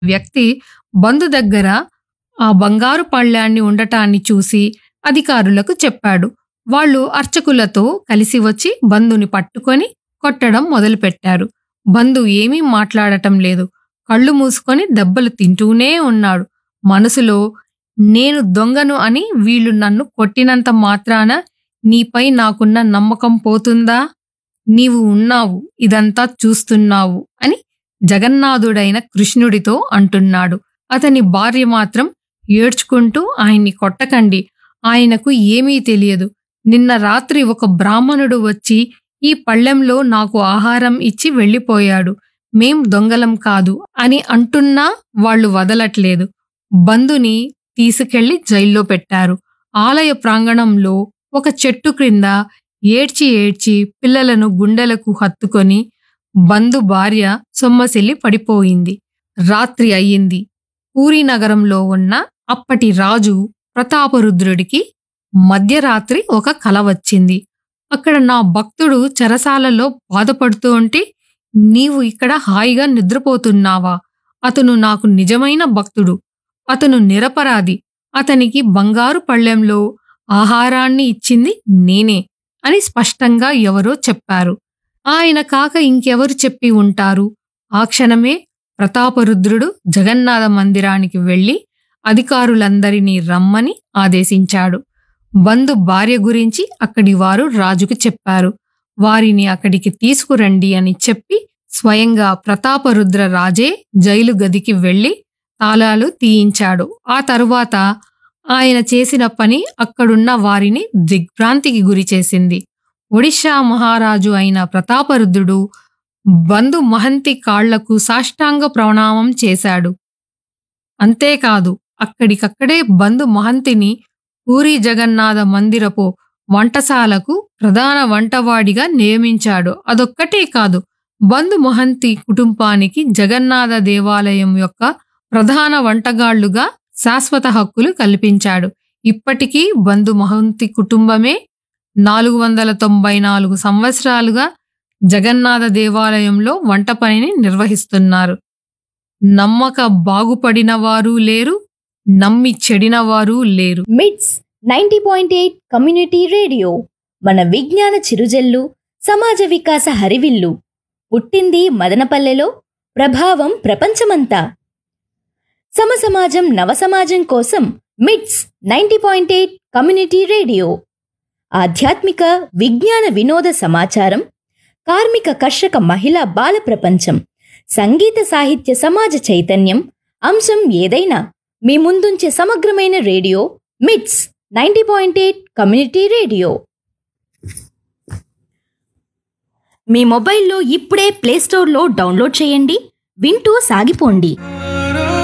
వ్యక్తి బంధు దగ్గర ఆ బంగారు పళ్ళాన్ని ఉండటాన్ని చూసి అధికారులకు చెప్పాడు వాళ్ళు అర్చకులతో కలిసి వచ్చి బంధుని పట్టుకొని కొట్టడం మొదలుపెట్టారు బంధు ఏమీ మాట్లాడటం లేదు కళ్ళు మూసుకొని దెబ్బలు తింటూనే ఉన్నాడు మనసులో నేను దొంగను అని వీళ్ళు నన్ను కొట్టినంత మాత్రాన నీపై నాకున్న నమ్మకం పోతుందా నీవు ఉన్నావు ఇదంతా చూస్తున్నావు అని జగన్నాథుడైన కృష్ణుడితో అంటున్నాడు అతని భార్య మాత్రం ఏడ్చుకుంటూ ఆయన్ని కొట్టకండి ఆయనకు ఏమీ తెలియదు నిన్న రాత్రి ఒక బ్రాహ్మణుడు వచ్చి ఈ పళ్ళెంలో నాకు ఆహారం ఇచ్చి వెళ్ళిపోయాడు మేం దొంగలం కాదు అని అంటున్నా వాళ్ళు వదలట్లేదు బంధుని తీసుకెళ్లి జైల్లో పెట్టారు ఆలయ ప్రాంగణంలో ఒక చెట్టు క్రింద ఏడ్చి ఏడ్చి పిల్లలను గుండెలకు హత్తుకొని బంధు భార్య సొమ్మసిల్లి పడిపోయింది రాత్రి అయ్యింది పూరీ నగరంలో ఉన్న అప్పటి రాజు ప్రతాపరుద్రుడికి మధ్యరాత్రి ఒక కల వచ్చింది అక్కడ నా భక్తుడు చెరసాలలో బాధపడుతూ ఉంటే నీవు ఇక్కడ హాయిగా నిద్రపోతున్నావా అతను నాకు నిజమైన భక్తుడు అతను నిరపరాధి అతనికి బంగారు పళ్ళెంలో ఆహారాన్ని ఇచ్చింది నేనే అని స్పష్టంగా ఎవరో చెప్పారు ఆయన కాక ఇంకెవరు చెప్పి ఉంటారు ఆ క్షణమే ప్రతాపరుద్రుడు జగన్నాథ మందిరానికి వెళ్లి అధికారులందరినీ రమ్మని ఆదేశించాడు బంధు భార్య గురించి అక్కడి వారు రాజుకు చెప్పారు వారిని అక్కడికి తీసుకురండి అని చెప్పి స్వయంగా ప్రతాపరుద్ర రాజే జైలు గదికి వెళ్లి తాళాలు తీయించాడు ఆ తరువాత ఆయన చేసిన పని అక్కడున్న వారిని దిగ్భ్రాంతికి గురిచేసింది ఒడిషా మహారాజు అయిన ప్రతాపరుద్రుడు బంధు మహంతి కాళ్లకు సాష్టాంగ ప్రణామం చేశాడు అంతేకాదు అక్కడికక్కడే బంధు మహంతిని పూరి జగన్నాథ మందిరపు వంటశాలకు ప్రధాన వంటవాడిగా నియమించాడు అదొక్కటే కాదు బంధు మహంతి కుటుంబానికి జగన్నాథ దేవాలయం యొక్క ప్రధాన వంటగాళ్లుగా శాశ్వత హక్కులు కల్పించాడు ఇప్పటికీ బంధు మహంతి కుటుంబమే నాలుగు వందల తొంభై నాలుగు సంవత్సరాలుగా జగన్నాథ దేవాలయంలో వంట పనిని నిర్వహిస్తున్నారు నమ్మక బాగుపడిన వారు లేరు నమ్మి చెడిన వారు లేరు MITS ninety point eight community radio మన విజ్ఞాన చిరుజల్లు సమాజ వికాస హరివిల్లు పుట్టింది మదనపల్లెలో ప్రభావం ప్రపంచమంతా సమసమాజం నవసమాజం కోసం MITS ninety point eight community radio ఆధ్యాత్మిక విజ్ఞాన వినోద సమాచారం కార్మిక కర్షక మహిళా బాల ప్రపంచం సంగీత సాహిత్య సమాజ చైతన్యం అంశం ఏదైనా మీ ముందుంచే సమగ్రమైన radio MITS ninety point eight community radio మీ మొబైల్లో ఇప్పుడే ప్లేస్టోర్లో డౌన్లోడ్ చేయండి వింటూ సాగిపోండి